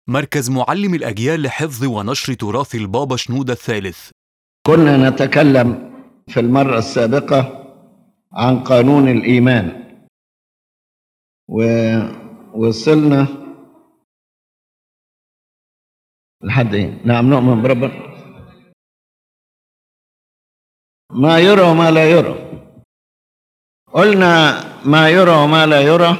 مركز معلم الأجيال لحفظ ونشر تراث البابا شنودة الثالث كنا نتكلم في المرة السابقة عن قانون الإيمان ووصلنا لحد إيه؟ نعم نؤمن بربنا ما يرى وما لا يرى قلنا ما يرى وما لا يرى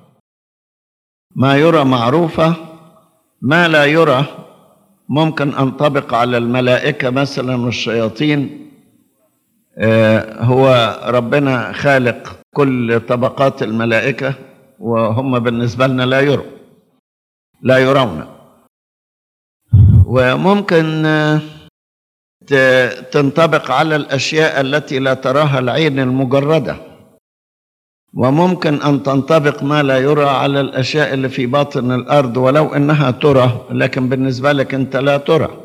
ما يرى معروفة ما لا يرى ممكن أنطبق على الملائكة مثلا والشياطين آه، هو ربنا خالق كل طبقات الملائكة وهم بالنسبة لنا لا يروا لا يرون وممكن آه، ت- تنطبق على الأشياء التي لا تراها العين المجردة وممكن أن تنطبق ما لا يرى على الأشياء اللي في باطن الأرض ولو أنها ترى لكن بالنسبة لك أنت لا ترى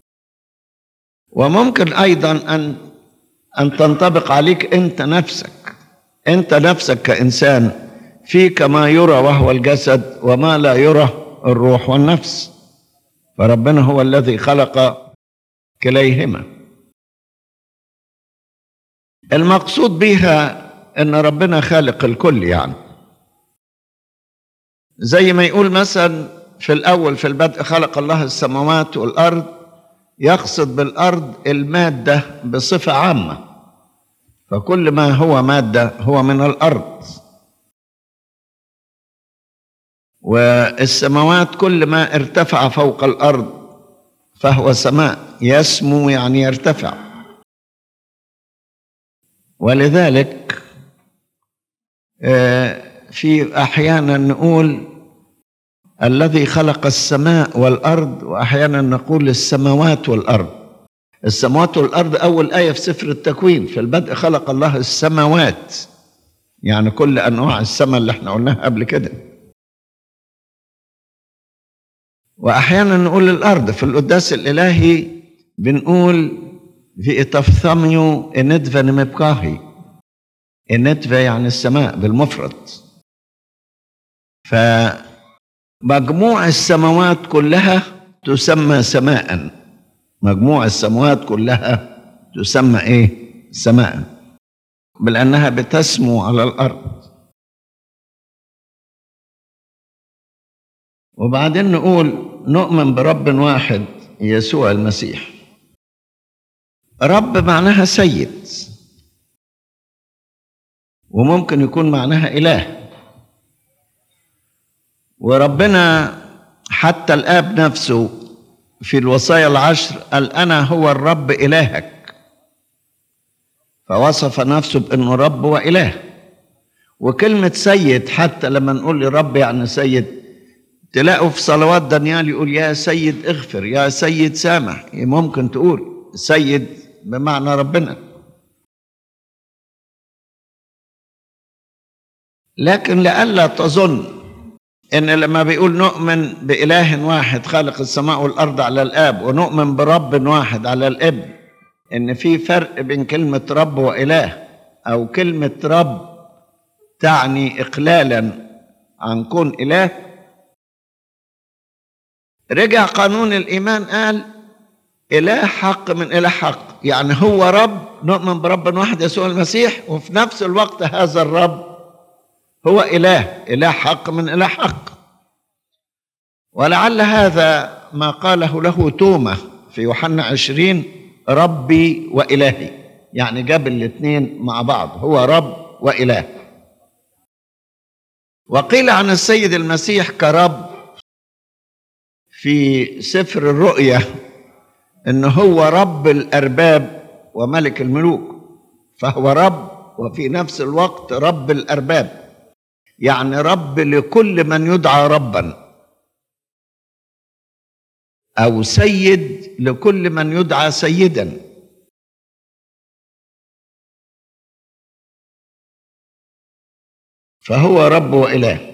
وممكن أيضا أن أن تنطبق عليك أنت نفسك أنت نفسك كإنسان فيك ما يرى وهو الجسد وما لا يرى الروح والنفس فربنا هو الذي خلق كليهما المقصود بها ان ربنا خالق الكل يعني زي ما يقول مثلا في الاول في البدء خلق الله السماوات والارض يقصد بالارض الماده بصفه عامه فكل ما هو ماده هو من الارض والسماوات كل ما ارتفع فوق الارض فهو سماء يسمو يعني يرتفع ولذلك آه، في احيانا نقول الذي خلق السماء والارض واحيانا نقول السماوات والارض السماوات والارض اول ايه في سفر التكوين في البدء خلق الله السماوات يعني كل انواع السماء اللي احنا قلناها قبل كده واحيانا نقول الارض في القداس الالهي بنقول في تفثميو اندفا نمبكاهي الندفة يعني السماء بالمفرد فمجموع السماوات كلها تسمى سماء مجموع السماوات كلها تسمى ايه سماء بل انها بتسمو على الارض وبعدين نقول نؤمن برب واحد يسوع المسيح رب معناها سيد وممكن يكون معناها إله وربنا حتى الآب نفسه في الوصايا العشر قال أنا هو الرب إلهك فوصف نفسه بأنه رب وإله وكلمة سيد حتى لما نقول لرب يعني سيد تلاقوا في صلوات دانيال يقول يا سيد اغفر يا سيد سامح ممكن تقول سيد بمعنى ربنا لكن لئلا تظن ان لما بيقول نؤمن باله واحد خالق السماء والارض على الاب ونؤمن برب واحد على الابن ان في فرق بين كلمه رب واله او كلمه رب تعني اقلالا عن كون اله رجع قانون الايمان قال اله حق من اله حق يعني هو رب نؤمن برب واحد يسوع المسيح وفي نفس الوقت هذا الرب هو إله إله حق من إله حق ولعل هذا ما قاله له توما في يوحنا عشرين ربي وإلهي يعني جاب الاثنين مع بعض هو رب وإله وقيل عن السيد المسيح كرب في سفر الرؤيا ان هو رب الارباب وملك الملوك فهو رب وفي نفس الوقت رب الارباب يعني رب لكل من يدعى ربا او سيد لكل من يدعى سيدا فهو رب واله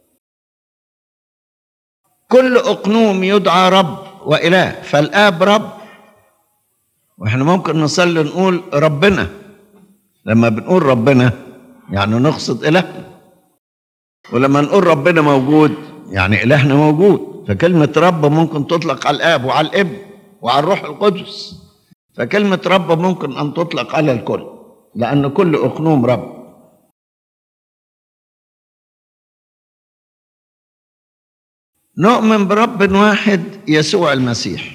كل اقنوم يدعى رب واله فالاب رب واحنا ممكن نصلي نقول ربنا لما بنقول ربنا يعني نقصد الهنا ولما نقول ربنا موجود يعني إلهنا موجود فكلمة رب ممكن تطلق على الآب وعلى الابن وعلى الروح القدس فكلمة رب ممكن أن تطلق على الكل لأن كل أقنوم رب نؤمن برب واحد يسوع المسيح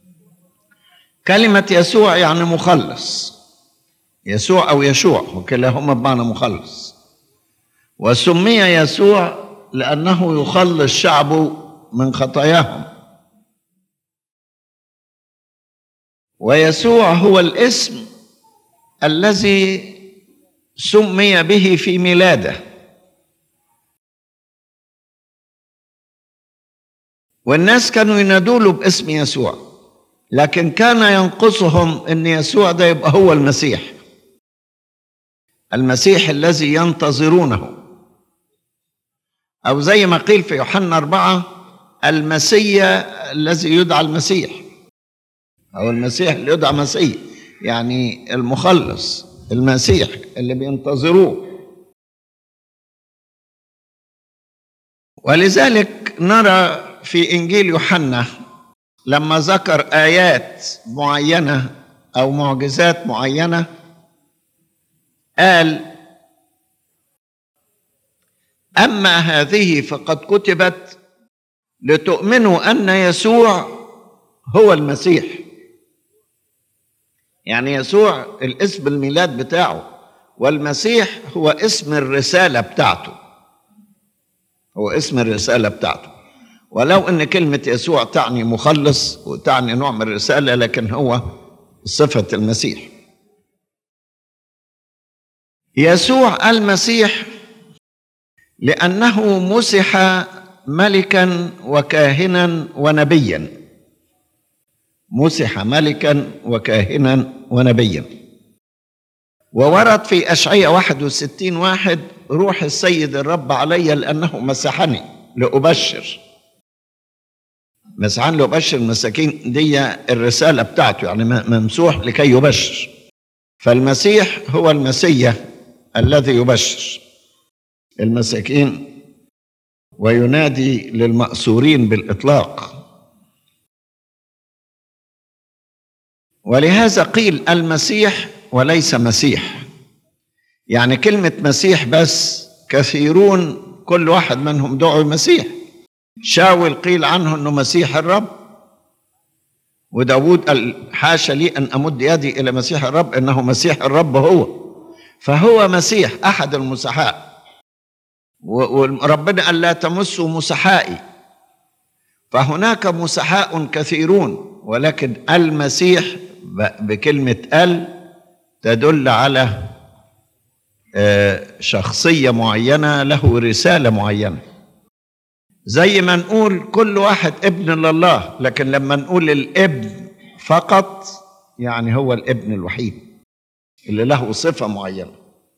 كلمة يسوع يعني مخلص يسوع أو يشوع وكلاهما بمعنى مخلص وسمي يسوع لأنه يخلص شعبه من خطاياهم ويسوع هو الاسم الذي سمي به في ميلاده والناس كانوا ينادوا له باسم يسوع لكن كان ينقصهم ان يسوع ده يبقى هو المسيح المسيح الذي ينتظرونه او زي ما قيل في يوحنا أربعة المسيا الذي يدعى المسيح او المسيح اللي يدعى مسيح يعني المخلص المسيح اللي بينتظروه ولذلك نرى في انجيل يوحنا لما ذكر ايات معينه او معجزات معينه قال اما هذه فقد كتبت لتؤمنوا ان يسوع هو المسيح يعني يسوع الاسم الميلاد بتاعه والمسيح هو اسم الرساله بتاعته هو اسم الرساله بتاعته ولو ان كلمه يسوع تعني مخلص وتعني نوع من الرساله لكن هو صفه المسيح يسوع المسيح لانه مسح ملكا وكاهنا ونبيا مسح ملكا وكاهنا ونبيا وورد في أشعية 61 واحد روح السيد الرب علي لأنه مسحني لأبشر مسحان لأبشر المساكين دي الرسالة بتاعته يعني ممسوح لكي يبشر فالمسيح هو المسيح الذي يبشر المساكين وينادي للمأسورين بالإطلاق ولهذا قيل المسيح وليس مسيح يعني كلمة مسيح بس كثيرون كل واحد منهم دعوا مسيح شاول قيل عنه انه مسيح الرب وداود قال حاشا لي ان امد يدي الى مسيح الرب انه مسيح الرب هو فهو مسيح احد المسحاء وربنا قال لا تمسوا مسحائي فهناك مسحاء كثيرون ولكن المسيح بكلمة ال تدل على شخصية معينة له رسالة معينة زي ما نقول كل واحد ابن لله لكن لما نقول الابن فقط يعني هو الابن الوحيد اللي له صفة معينة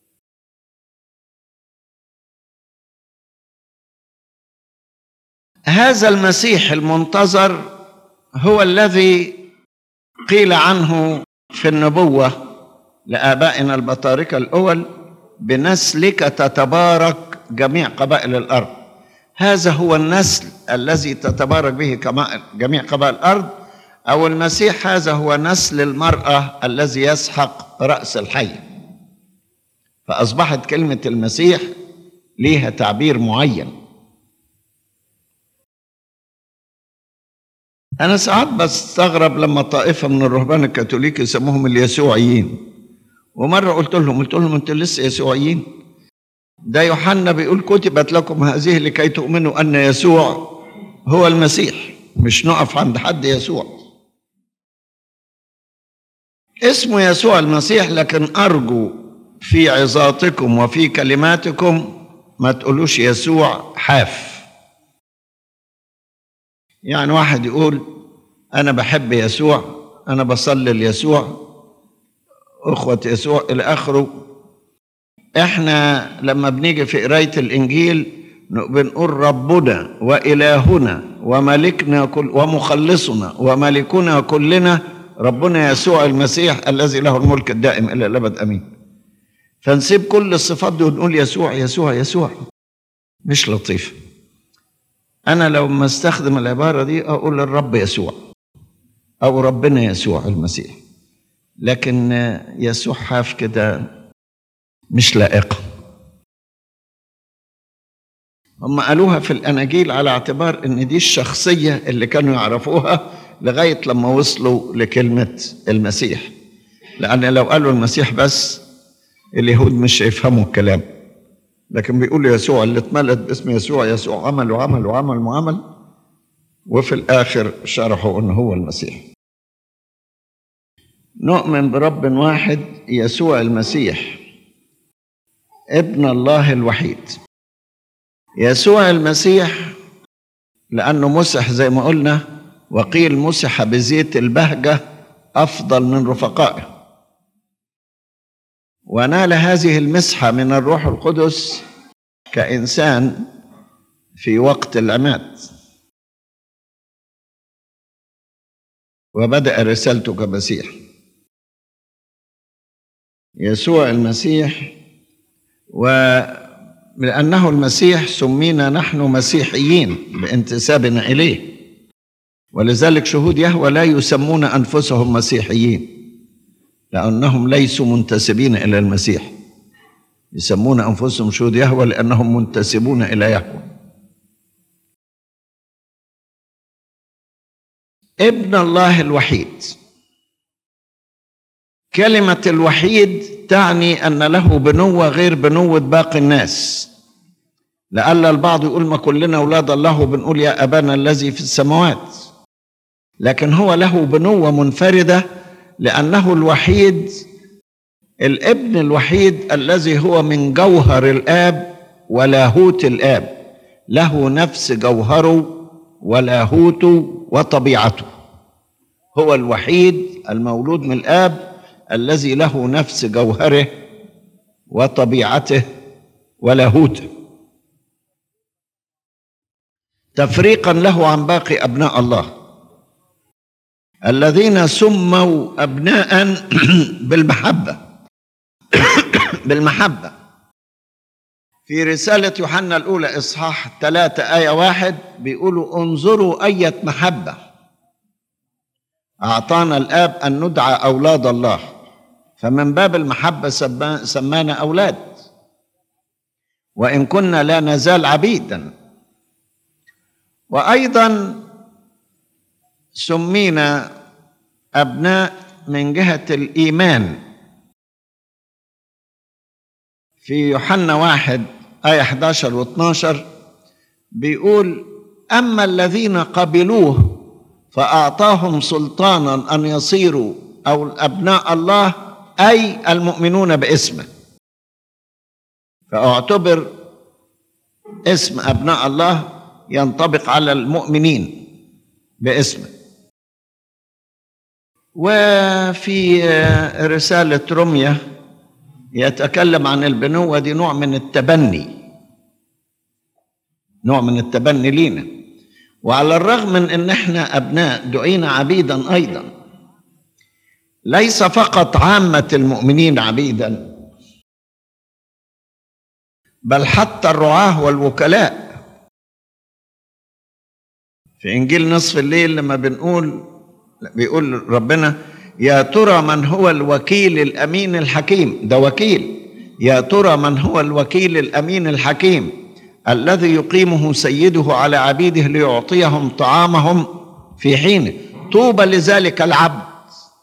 هذا المسيح المنتظر هو الذي قيل عنه في النبوة لآبائنا البطاركة الأول بنسلك تتبارك جميع قبائل الأرض هذا هو النسل الذي تتبارك به جميع قبائل الأرض أو المسيح هذا هو نسل المرأة الذي يسحق رأس الحي فأصبحت كلمة المسيح ليها تعبير معين أنا ساعات بستغرب لما طائفة من الرهبان الكاثوليك يسموهم اليسوعيين ومرة قلت لهم قلت لهم أنتوا لسه يسوعيين ده يوحنا بيقول كتبت لكم هذه لكي تؤمنوا أن يسوع هو المسيح مش نقف عند حد يسوع اسمه يسوع المسيح لكن أرجو في عظاتكم وفي كلماتكم ما تقولوش يسوع حاف يعني واحد يقول أنا بحب يسوع أنا بصلي ليسوع أخوة يسوع إلى آخره إحنا لما بنيجي في قراية الإنجيل بنقول ربنا وإلهنا وملكنا كل ومخلصنا وملكنا كلنا ربنا يسوع المسيح الذي له الملك الدائم إلى الأبد أمين فنسيب كل الصفات دي ونقول يسوع يسوع يسوع مش لطيف أنا لو ما استخدم العبارة دي أقول الرب يسوع أو ربنا يسوع المسيح لكن يسوع حاف كده مش لائقة هم قالوها في الأناجيل على اعتبار إن دي الشخصية اللي كانوا يعرفوها لغاية لما وصلوا لكلمة المسيح لأن لو قالوا المسيح بس اليهود مش هيفهموا الكلام لكن بيقولوا يسوع اللي اتملت باسم يسوع يسوع عمل وعمل وعمل وعمل وفي الآخر شرحوا إن هو المسيح نؤمن برب واحد يسوع المسيح ابن الله الوحيد يسوع المسيح لأنه مسح زي ما قلنا وقيل مسح بزيت البهجة أفضل من رفقائه ونال هذه المسحة من الروح القدس كإنسان في وقت العماد وبدأ رسالته كمسيح يسوع المسيح ولأنه المسيح سمينا نحن مسيحيين بانتسابنا إليه ولذلك شهود يهوى لا يسمون أنفسهم مسيحيين لأنهم ليسوا منتسبين إلى المسيح يسمون أنفسهم شهود يهوى لأنهم منتسبون إلى يهوى ابن الله الوحيد كلمة الوحيد تعني أن له بنوة غير بنوة باقي الناس لعل البعض يقول ما كلنا أولاد الله بنقول يا أبانا الذي في السماوات لكن هو له بنوة منفردة لأنه الوحيد الابن الوحيد الذي هو من جوهر الآب ولاهوت الآب له نفس جوهره ولاهوته وطبيعته هو الوحيد المولود من الآب الذي له نفس جوهره وطبيعته ولاهوته تفريقا له عن باقي أبناء الله الذين سموا أبناء بالمحبة بالمحبة في رسالة يوحنا الأولى إصحاح ثلاثة آية واحد بيقولوا انظروا أية محبة أعطانا الآب أن ندعى أولاد الله فمن باب المحبة سمانا أولاد وإن كنا لا نزال عبيدا وأيضا سمينا أبناء من جهة الإيمان في يوحنا واحد آية 11 و 12 بيقول أما الذين قبلوه فأعطاهم سلطانا أن يصيروا أو أبناء الله أي المؤمنون باسمه فأعتبر اسم أبناء الله ينطبق على المؤمنين باسمه وفي رسالة رمية يتكلم عن البنوة دي نوع من التبني نوع من التبني لينا وعلى الرغم من ان احنا ابناء دعينا عبيدا ايضا ليس فقط عامة المؤمنين عبيدا بل حتى الرعاة والوكلاء في انجيل نصف الليل لما بنقول بيقول ربنا يا ترى من هو الوكيل الامين الحكيم ده وكيل يا ترى من هو الوكيل الامين الحكيم الذي يقيمه سيده على عبيده ليعطيهم طعامهم في حينه طوبى لذلك العبد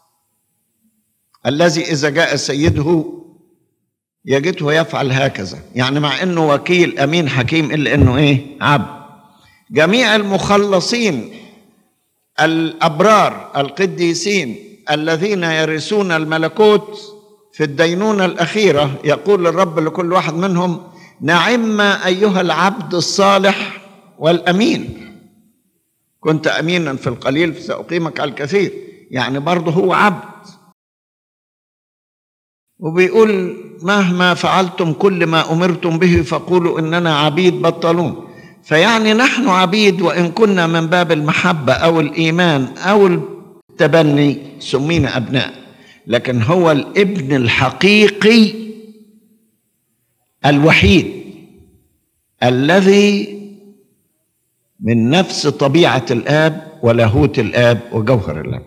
الذي اذا جاء سيده يجده يفعل هكذا يعني مع انه وكيل امين حكيم الا انه ايه عبد جميع المخلصين الابرار القديسين الذين يرثون الملكوت في الدينونه الاخيره يقول الرب لكل واحد منهم نعم ايها العبد الصالح والامين كنت امينا في القليل فساقيمك على الكثير يعني برضه هو عبد وبيقول مهما فعلتم كل ما امرتم به فقولوا اننا عبيد بطلون فيعني نحن عبيد وان كنا من باب المحبه او الايمان او التبني سمينا ابناء لكن هو الابن الحقيقي الوحيد الذي من نفس طبيعة الآب ولاهوت الآب وجوهر الآب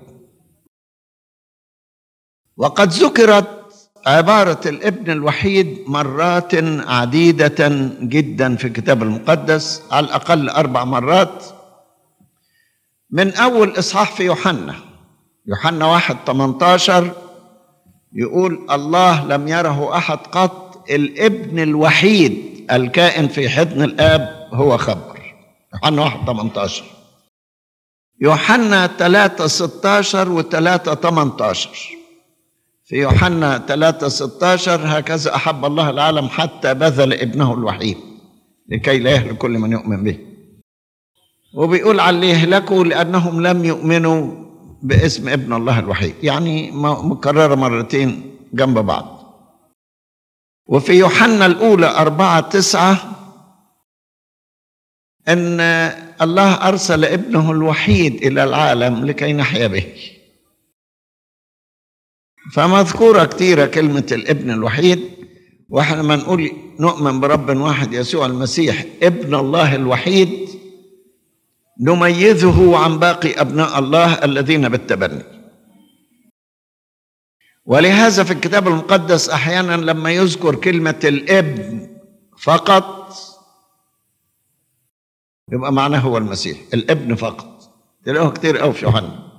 وقد ذكرت عبارة الابن الوحيد مرات عديدة جدا في الكتاب المقدس على الأقل أربع مرات من أول إصحاح في يوحنا يوحنا واحد 18 يقول الله لم يره أحد قط الابن الوحيد الكائن في حضن الآب هو خبر يوحنا واحد 18 يوحنا 3 16 و 3 18 في يوحنا 3 16 هكذا أحب الله العالم حتى بذل ابنه الوحيد لكي لا يهلك كل من يؤمن به وبيقول على اللي يهلكوا لأنهم لم يؤمنوا باسم ابن الله الوحيد يعني مكررة مرتين جنب بعض وفي يوحنا الأولى أربعة تسعة أن الله أرسل ابنه الوحيد إلى العالم لكي نحيا به فمذكورة كثيرة كلمة الابن الوحيد واحنا ما نقول نؤمن برب واحد يسوع المسيح ابن الله الوحيد نميزه عن باقي ابناء الله الذين بالتبني ولهذا في الكتاب المقدس احيانا لما يذكر كلمه الابن فقط يبقى معناه هو المسيح الابن فقط تلاقوه كتير قوي في يوحنا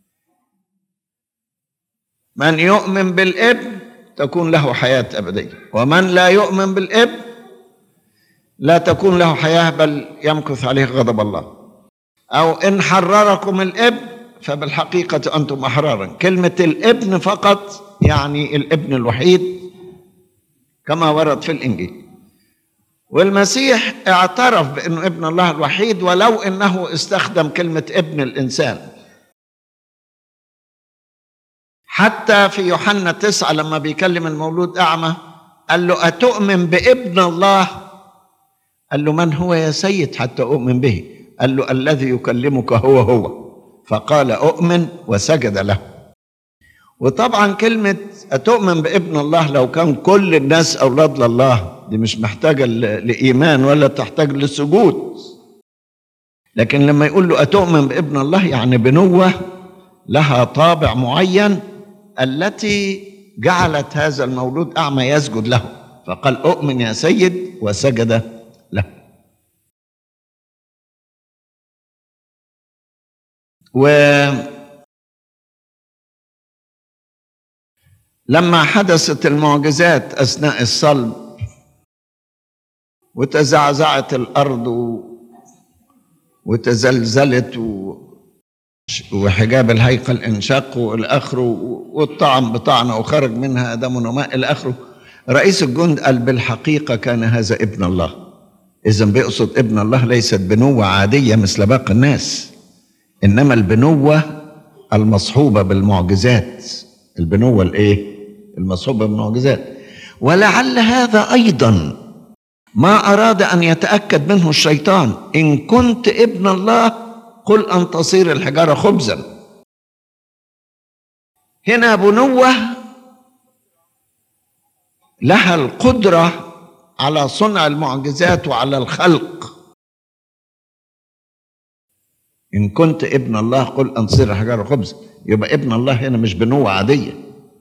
من يؤمن بالابن تكون له حياه ابديه ومن لا يؤمن بالابن لا تكون له حياه بل يمكث عليه غضب الله أو إن حرركم الابن فبالحقيقة أنتم أحرارا كلمة الابن فقط يعني الابن الوحيد كما ورد في الإنجيل والمسيح اعترف بأنه ابن الله الوحيد ولو أنه استخدم كلمة ابن الإنسان حتى في يوحنا تسعة لما بيكلم المولود أعمى قال له أتؤمن بابن الله قال له من هو يا سيد حتى أؤمن به قال له الذي يكلمك هو هو فقال أؤمن وسجد له وطبعا كلمة أتؤمن بابن الله لو كان كل الناس أولاد لله دي مش محتاجة لإيمان ولا تحتاج لسجود لكن لما يقول له أتؤمن بابن الله يعني بنوة لها طابع معين التي جعلت هذا المولود أعمى يسجد له فقال أؤمن يا سيد وسجد له و لما حدثت المعجزات اثناء الصلب وتزعزعت الارض وتزلزلت وحجاب الهيكل انشق والى اخره والطعن بطعنه وخرج منها دم وماء الى اخره رئيس الجند قال بالحقيقه كان هذا ابن الله اذا بيقصد ابن الله ليست بنوه عاديه مثل باقي الناس انما البنوه المصحوبه بالمعجزات البنوه الايه المصحوبه بالمعجزات ولعل هذا ايضا ما اراد ان يتاكد منه الشيطان ان كنت ابن الله قل ان تصير الحجاره خبزا هنا بنوه لها القدره على صنع المعجزات وعلى الخلق إن كنت ابن الله قل أن تصير حجارة خبز يبقى ابن الله هنا مش بنوة عادية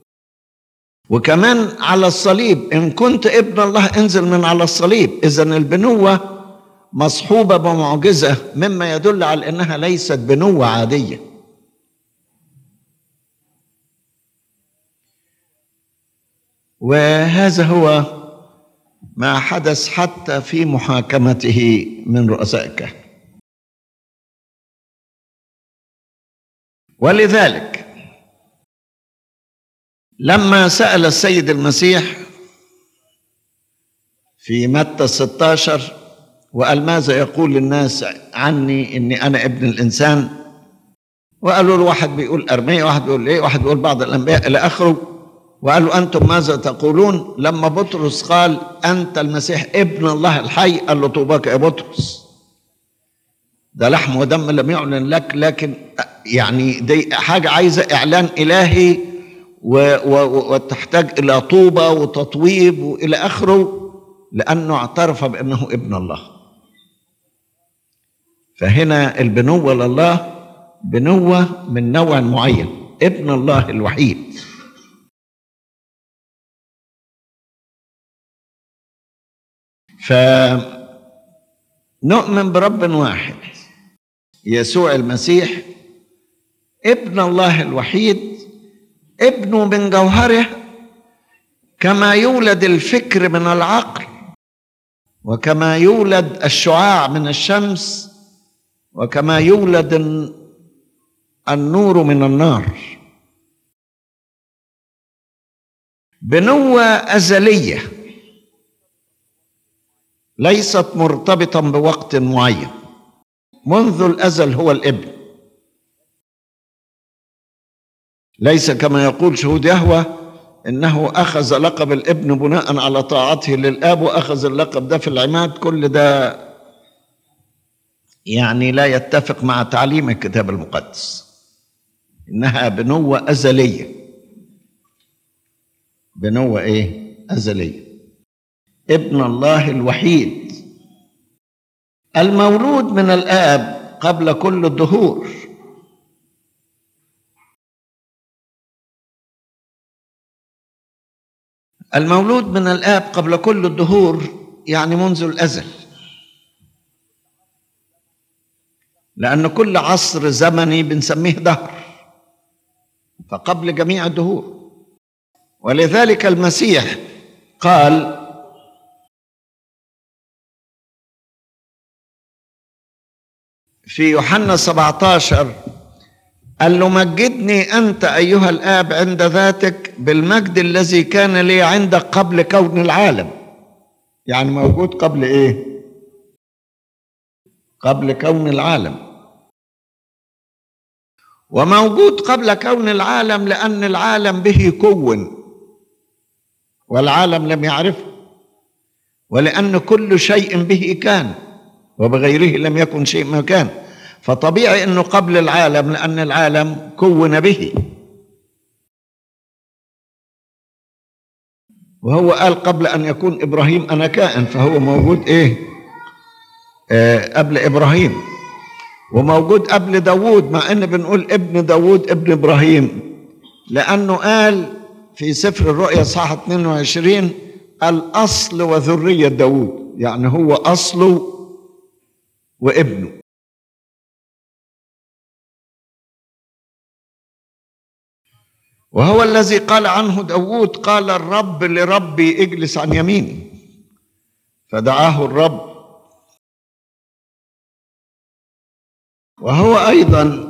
وكمان على الصليب إن كنت ابن الله انزل من على الصليب إذا البنوة مصحوبة بمعجزة مما يدل على أنها ليست بنوة عادية وهذا هو ما حدث حتى في محاكمته من رؤساء الكهنة ولذلك لما سأل السيد المسيح في متى 16 وقال ماذا يقول الناس عني اني انا ابن الانسان وقالوا له واحد بيقول ارميه واحد بيقول ايه واحد بيقول بعض الانبياء الى اخره وقالوا انتم ماذا تقولون لما بطرس قال انت المسيح ابن الله الحي قال له طوباك يا بطرس ده لحم ودم لم يعلن لك لكن يعني دي حاجة عايزة إعلان إلهي و و وتحتاج إلى طوبة وتطويب وإلى آخره لأنه اعترف بأنه ابن الله فهنا البنوة لله بنوة من نوع معين ابن الله الوحيد فنؤمن برب واحد يسوع المسيح ابن الله الوحيد ابنه من جوهره كما يولد الفكر من العقل وكما يولد الشعاع من الشمس وكما يولد النور من النار بنوة أزلية ليست مرتبطا بوقت معين منذ الأزل هو الابن ليس كما يقول شهود يهوه انه اخذ لقب الابن بناء على طاعته للاب واخذ اللقب ده في العماد كل ده يعني لا يتفق مع تعليم الكتاب المقدس انها بنوه ازليه بنوه ايه ازليه ابن الله الوحيد المولود من الاب قبل كل الدهور المولود من الآب قبل كل الدهور يعني منذ الأزل لأن كل عصر زمني بنسميه دهر فقبل جميع الدهور ولذلك المسيح قال في يوحنا 17 قال له مجدني انت ايها الاب عند ذاتك بالمجد الذي كان لي عندك قبل كون العالم يعني موجود قبل ايه قبل كون العالم وموجود قبل كون العالم لان العالم به كون والعالم لم يعرفه ولان كل شيء به كان وبغيره لم يكن شيء ما كان فطبيعي انه قبل العالم لان العالم كون به وهو قال قبل ان يكون ابراهيم انا كائن فهو موجود ايه آه قبل ابراهيم وموجود قبل داوود مع ان بنقول ابن داوود ابن ابراهيم لانه قال في سفر الرؤيا صح 22 الاصل وذريه داوود يعني هو اصله وابنه وهو الذي قال عنه داود قال الرب لربي اجلس عن يميني فدعاه الرب وهو ايضا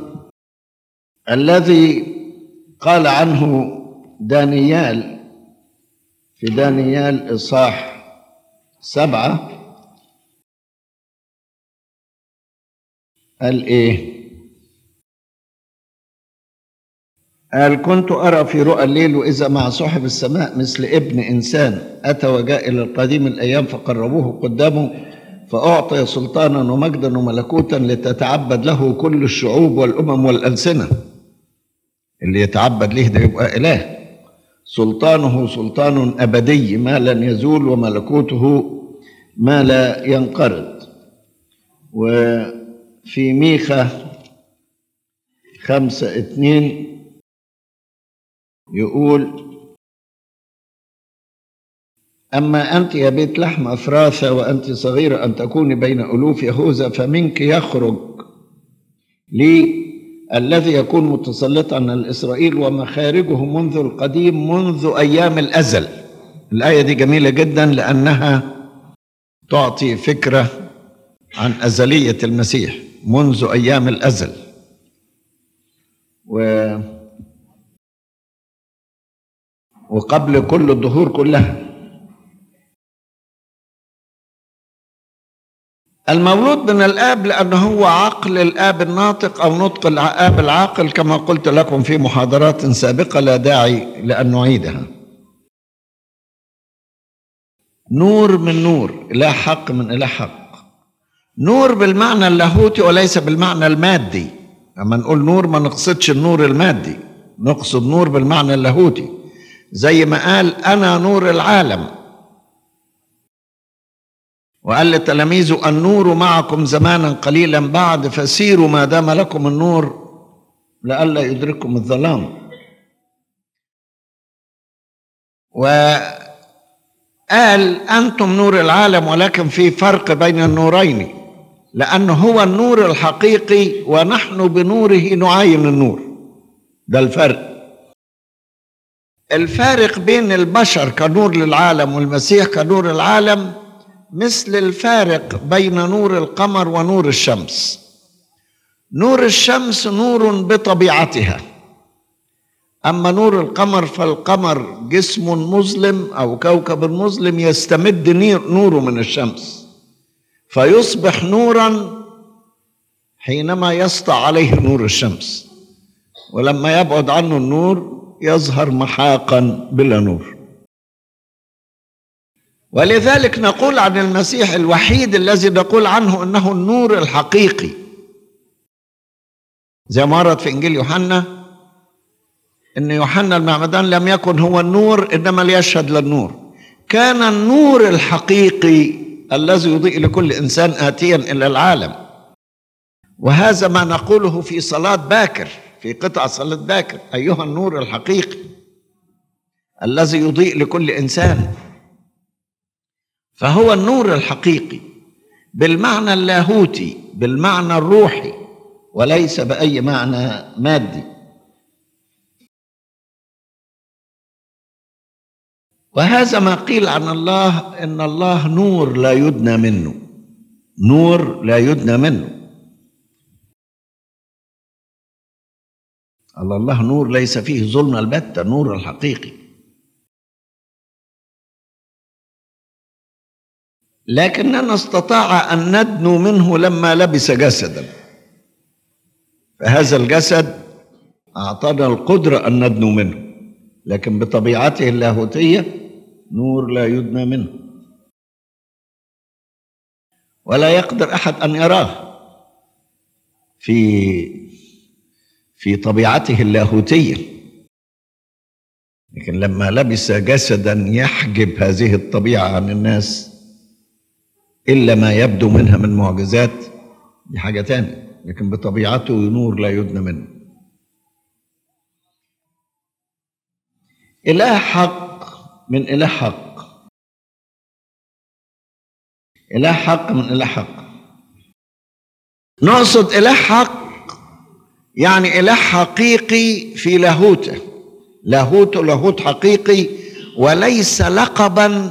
الذي قال عنه دانيال في دانيال اصحاح سبعه قال ايه قال كنت أرى في رؤى الليل وإذا مع صاحب السماء مثل ابن إنسان أتى وجاء إلى القديم الأيام فقربوه قدامه فأعطي سلطانا ومجدا وملكوتا لتتعبد له كل الشعوب والأمم والألسنة اللي يتعبد ليه ده يبقى إله سلطانه سلطان أبدي ما لن يزول وملكوته ما لا ينقرض وفي ميخا خمسة اتنين يقول أما أنت يا بيت لحم أفراثة وأنت صغيرة أن تكوني بين ألوف يهوذا فمنك يخرج لي الذي يكون متسلطا على إسرائيل ومخارجه منذ القديم منذ أيام الأزل الآية دي جميلة جدا لأنها تعطي فكرة عن أزلية المسيح منذ أيام الأزل و وقبل كل الدهور كلها المولود من الاب لانه هو عقل الاب الناطق او نطق الاب العاقل كما قلت لكم في محاضرات سابقه لا داعي لان نعيدها نور من نور لا حق من اله حق نور بالمعنى اللاهوتي وليس بالمعنى المادي لما نقول نور ما نقصدش النور المادي نقصد نور بالمعنى اللاهوتي زي ما قال انا نور العالم وقال لتلاميذه النور معكم زمانا قليلا بعد فسيروا ما دام لكم النور لئلا يدرككم الظلام وقال أنتم نور العالم ولكن في فرق بين النورين لأنه هو النور الحقيقي ونحن بنوره نعاين النور ده الفرق الفارق بين البشر كنور للعالم والمسيح كنور العالم مثل الفارق بين نور القمر ونور الشمس نور الشمس نور بطبيعتها اما نور القمر فالقمر جسم مظلم او كوكب مظلم يستمد نوره من الشمس فيصبح نورا حينما يسطع عليه نور الشمس ولما يبعد عنه النور يظهر محاقا بلا نور ولذلك نقول عن المسيح الوحيد الذي نقول عنه انه النور الحقيقي زي ما ورد في انجيل يوحنا ان يوحنا المعمدان لم يكن هو النور انما ليشهد للنور كان النور الحقيقي الذي يضيء لكل انسان اتيا الى العالم وهذا ما نقوله في صلاه باكر في قطع صلاه باكر ايها النور الحقيقي الذي يضيء لكل انسان فهو النور الحقيقي بالمعنى اللاهوتي بالمعنى الروحي وليس باي معنى مادي وهذا ما قيل عن الله ان الله نور لا يدنى منه نور لا يدنى منه الله الله نور ليس فيه ظلم البتة نور الحقيقي لكننا استطاع ان ندنو منه لما لبس جسدا فهذا الجسد اعطانا القدره ان ندنو منه لكن بطبيعته اللاهوتيه نور لا يدنى منه ولا يقدر احد ان يراه في في طبيعته اللاهوتيه لكن لما لبس جسدا يحجب هذه الطبيعه عن الناس الا ما يبدو منها من معجزات دي حاجه تانية لكن بطبيعته نور لا يدنى منه اله حق من اله حق اله حق من اله حق نقصد اله حق يعني اله حقيقي في لاهوته لاهوته لاهوت حقيقي وليس لقبا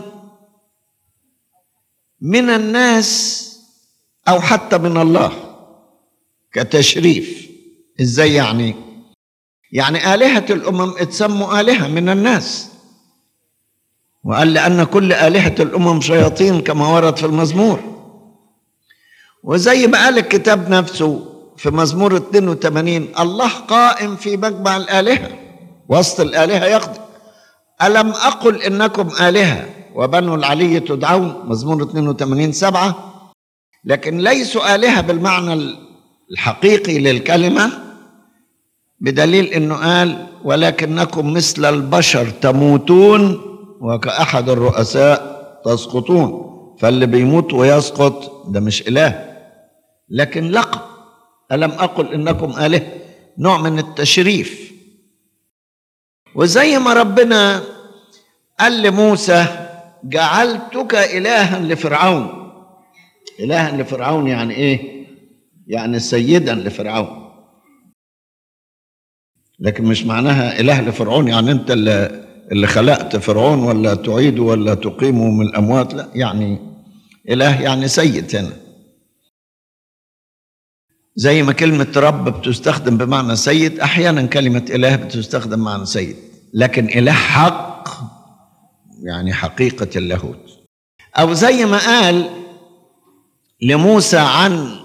من الناس او حتى من الله كتشريف ازاي يعني يعني الهه الامم اتسموا الهه من الناس وقال لان كل الهه الامم شياطين كما ورد في المزمور وزي ما قال الكتاب نفسه في مزمور 82 الله قائم في مجمع الالهه وسط الالهه يقضي الم اقل انكم الهه وبنو العلي تدعون مزمور 82 سبعة لكن ليسوا آلهة بالمعنى الحقيقي للكلمة بدليل انه قال ولكنكم مثل البشر تموتون وكأحد الرؤساء تسقطون فاللي بيموت ويسقط ده مش إله لكن لقب ألم أقل إنكم آلهة نوع من التشريف وزي ما ربنا قال لموسى جعلتك إلها لفرعون إلها لفرعون يعني إيه؟ يعني سيدا لفرعون لكن مش معناها إله لفرعون يعني أنت اللي, اللي خلقت فرعون ولا تعيده ولا تقيمه من الأموات لا يعني إله يعني سيد هنا زي ما كلمة رب بتستخدم بمعنى سيد أحيانا كلمة إله بتستخدم بمعنى سيد لكن إله حق يعني حقيقة اللاهوت أو زي ما قال لموسى عن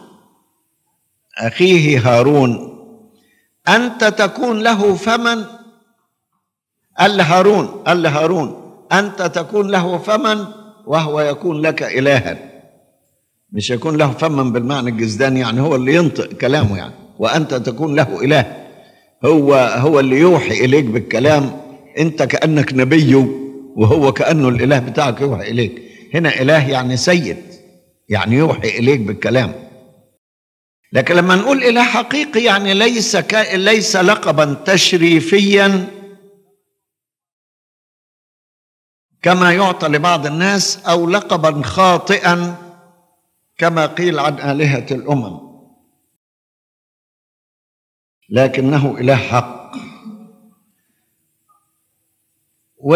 أخيه هارون أنت تكون له فمن قال لهارون قال لهارون أنت تكون له فمن وهو يكون لك إلها مش يكون له فما بالمعنى الجزداني يعني هو اللي ينطق كلامه يعني وأنت تكون له إله هو هو اللي يوحي إليك بالكلام أنت كأنك نبيه وهو كأنه الإله بتاعك يوحي إليك هنا إله يعني سيد يعني يوحي اليك بالكلام لكن لما نقول اله حقيقي يعني ليس ك... ليس لقبا تشريفيا كما يعطى لبعض الناس او لقبا خاطئا كما قيل عن الهه الامم لكنه اله حق و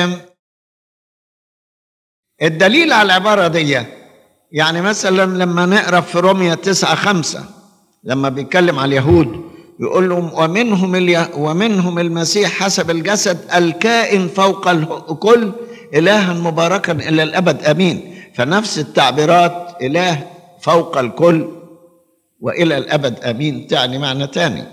الدليل على العبارة دي يعني مثلا لما نقرا في روميا تسعة خمسة لما بيتكلم على اليهود يقول لهم ومنهم الي... ومنهم المسيح حسب الجسد الكائن فوق الكل إلها مباركا إلى الأبد أمين فنفس التعبيرات إله فوق الكل وإلى الأبد أمين تعني معنى تاني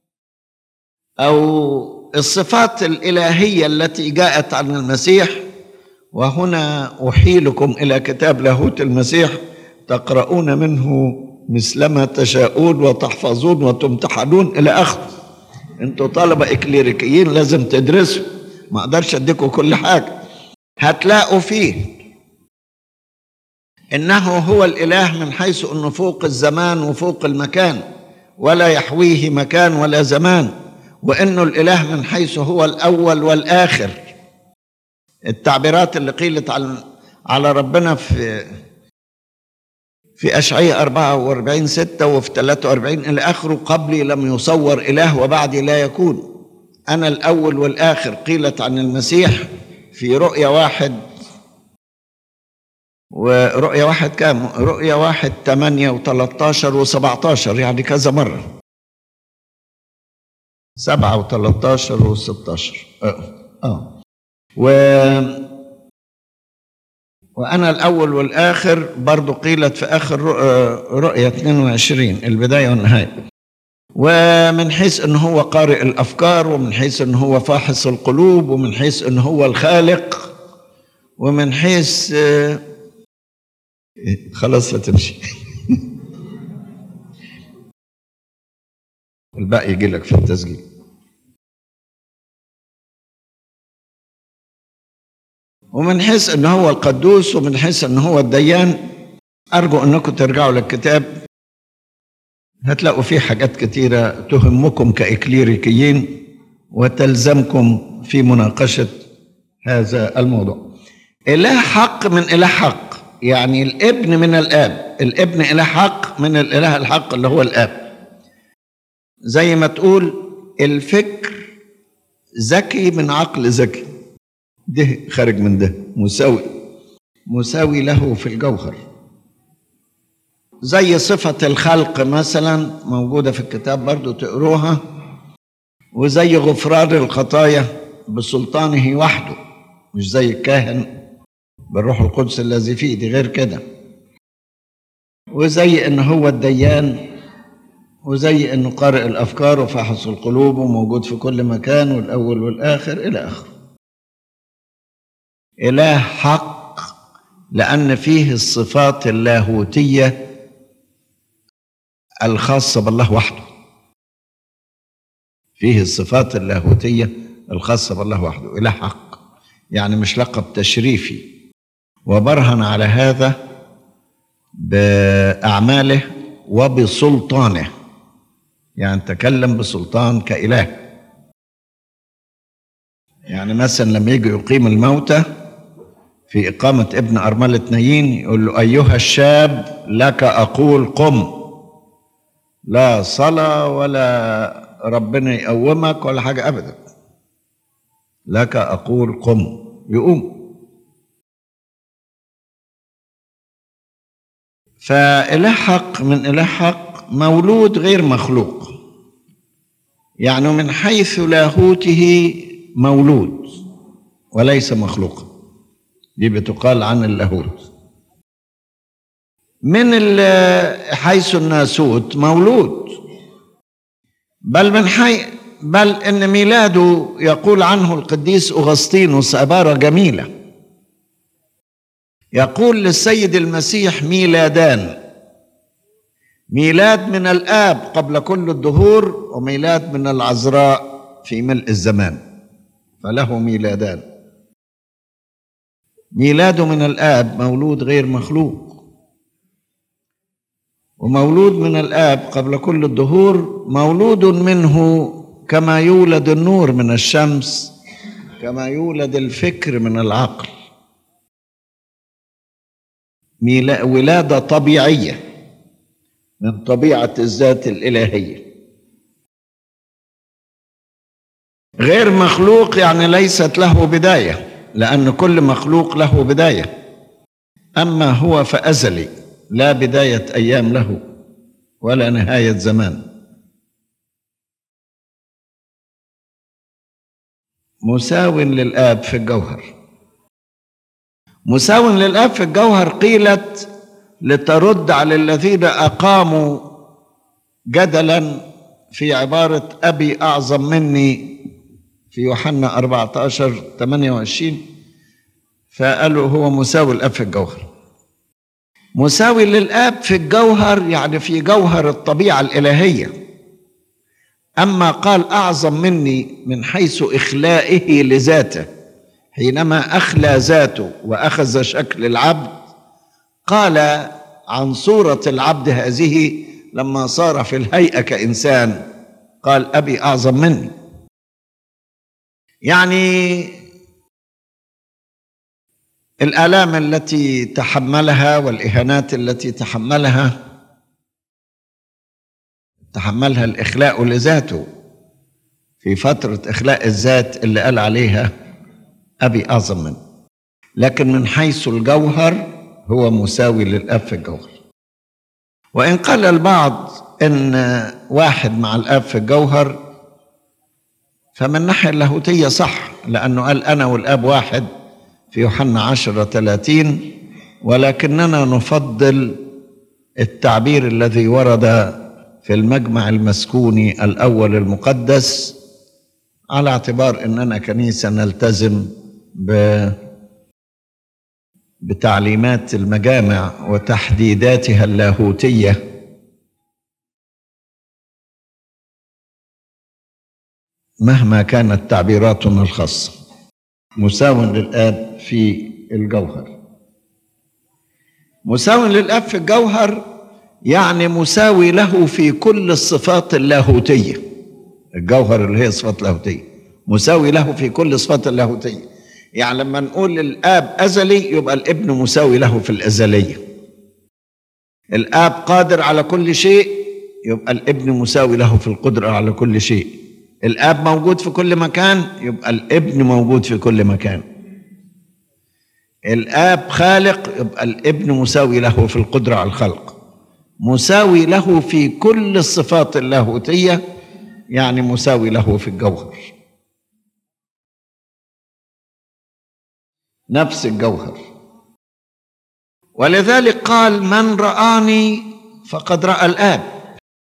أو الصفات الإلهية التي جاءت عن المسيح وهنا أحيلكم إلى كتاب لاهوت المسيح تقرؤون منه مثلما تشاءون وتحفظون وتمتحنون إلى آخره أنتوا طلبة إكليريكيين لازم تدرسوا ما أقدرش أديكم كل حاجة هتلاقوا فيه إنه هو الإله من حيث أنه فوق الزمان وفوق المكان ولا يحويه مكان ولا زمان وإنه الإله من حيث هو الأول والآخر التعبيرات اللي قيلت على على ربنا في في أشعية 44 6 وفي 43 إلى آخره قبلي لم يصور إله وبعدي لا يكون أنا الأول والآخر قيلت عن المسيح في رؤية واحد ورؤية واحد كام؟ رؤية واحد 8 و13 و17 يعني كذا مرة سبعة و13 و16 اه, آه. و وأنا الأول والآخر برضو قيلت في آخر رؤية 22 البداية والنهاية ومن حيث أنه هو قارئ الأفكار ومن حيث أنه هو فاحص القلوب ومن حيث أنه هو الخالق ومن حيث خلاص هتمشي الباقي يجي لك في التسجيل ومن حيث انه هو القدوس ومن حيث انه هو الديان ارجو انكم ترجعوا للكتاب هتلاقوا فيه حاجات كتيرة تهمكم كإكليريكيين وتلزمكم في مناقشة هذا الموضوع إله حق من إله حق يعني الابن من الآب الابن إله حق من الإله الحق اللي هو الآب زي ما تقول الفكر ذكي من عقل ذكي ده خارج من ده مساوي مساوي له في الجوهر زي صفة الخلق مثلا موجودة في الكتاب برضو تقروها وزي غفران الخطايا بسلطانه وحده مش زي الكاهن بالروح القدس الذي فيه دي غير كده وزي ان هو الديان وزي انه قارئ الافكار وفاحص القلوب وموجود في كل مكان والاول والاخر الى اخره اله حق لان فيه الصفات اللاهوتيه الخاصه بالله وحده فيه الصفات اللاهوتيه الخاصه بالله وحده اله حق يعني مش لقب تشريفي وبرهن على هذا باعماله وبسلطانه يعني تكلم بسلطان كاله يعني مثلا لما يجي يقيم الموتى في إقامة ابن أرملة نايين يقول له أيها الشاب لك أقول قم لا صلاة ولا ربنا يقومك ولا حاجة أبدا لك أقول قم يقوم فإله حق من إله حق مولود غير مخلوق يعني من حيث لاهوته مولود وليس مخلوقا دي بتقال عن اللاهوت من حيث الناسوت مولود بل من حي بل ان ميلاده يقول عنه القديس اغسطينوس عباره جميله يقول للسيد المسيح ميلادان ميلاد من الاب قبل كل الدهور وميلاد من العذراء في ملء الزمان فله ميلادان ميلاده من الآب مولود غير مخلوق ومولود من الآب قبل كل الدهور مولود منه كما يولد النور من الشمس كما يولد الفكر من العقل ميلا- ولادة طبيعية من طبيعة الذات الإلهية غير مخلوق يعني ليست له بداية لأن كل مخلوق له بداية أما هو فأزلي لا بداية أيام له ولا نهاية زمان مساو للآب في الجوهر مساو للآب في الجوهر قيلت لترد على الذين أقاموا جدلا في عبارة أبي أعظم مني في يوحنا 14 28 فقالوا هو مساوي الاب في الجوهر مساوي للاب في الجوهر يعني في جوهر الطبيعه الالهيه اما قال اعظم مني من حيث اخلائه لذاته حينما اخلى ذاته واخذ شكل العبد قال عن صوره العبد هذه لما صار في الهيئه كانسان قال ابي اعظم مني يعني الآلام التي تحملها والإهانات التي تحملها تحملها الإخلاء لذاته في فترة إخلاء الذات اللي قال عليها أبي أعظم منه لكن من حيث الجوهر هو مساوي للأب في الجوهر وإن قال البعض إن واحد مع الأب في الجوهر فمن الناحية اللاهوتية صح لأنه قال أنا والآب واحد في يوحنا عشرة ثلاثين ولكننا نفضل التعبير الذي ورد في المجمع المسكوني الأول المقدس على اعتبار أننا كنيسة نلتزم ب بتعليمات المجامع وتحديداتها اللاهوتيه مهما كانت تعبيراتنا الخاصة مساو للآب في الجوهر مساو للآب في الجوهر يعني مساوي له في كل الصفات اللاهوتية الجوهر اللي هي صفات لاهوتية مساوي له في كل الصفات اللاهوتية يعني لما نقول الآب أزلي يبقى الابن مساوي له في الأزلية الآب قادر على كل شيء يبقى الابن مساوي له في القدرة على كل شيء الاب موجود في كل مكان يبقى الابن موجود في كل مكان الاب خالق يبقى الابن مساوي له في القدره على الخلق مساوي له في كل الصفات اللاهوتيه يعني مساوي له في الجوهر نفس الجوهر ولذلك قال من رآني فقد رأى الآب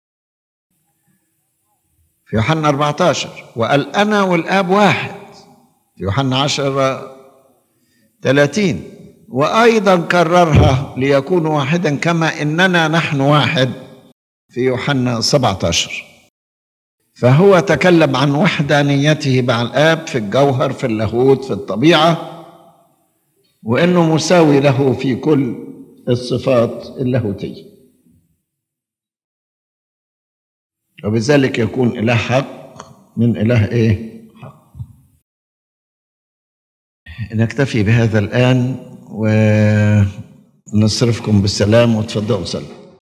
في يوحنا 14 وقال أنا والآب واحد في يوحنا 10 30 وأيضا كررها ليكون واحدا كما إننا نحن واحد في يوحنا 17 فهو تكلم عن وحدانيته مع الآب في الجوهر في اللاهوت في الطبيعة وإنه مساوي له في كل الصفات اللاهوتيه وبذلك يكون إله حق من إله إيه؟ حق نكتفي بهذا الآن ونصرفكم بالسلام وتفضلوا صلوا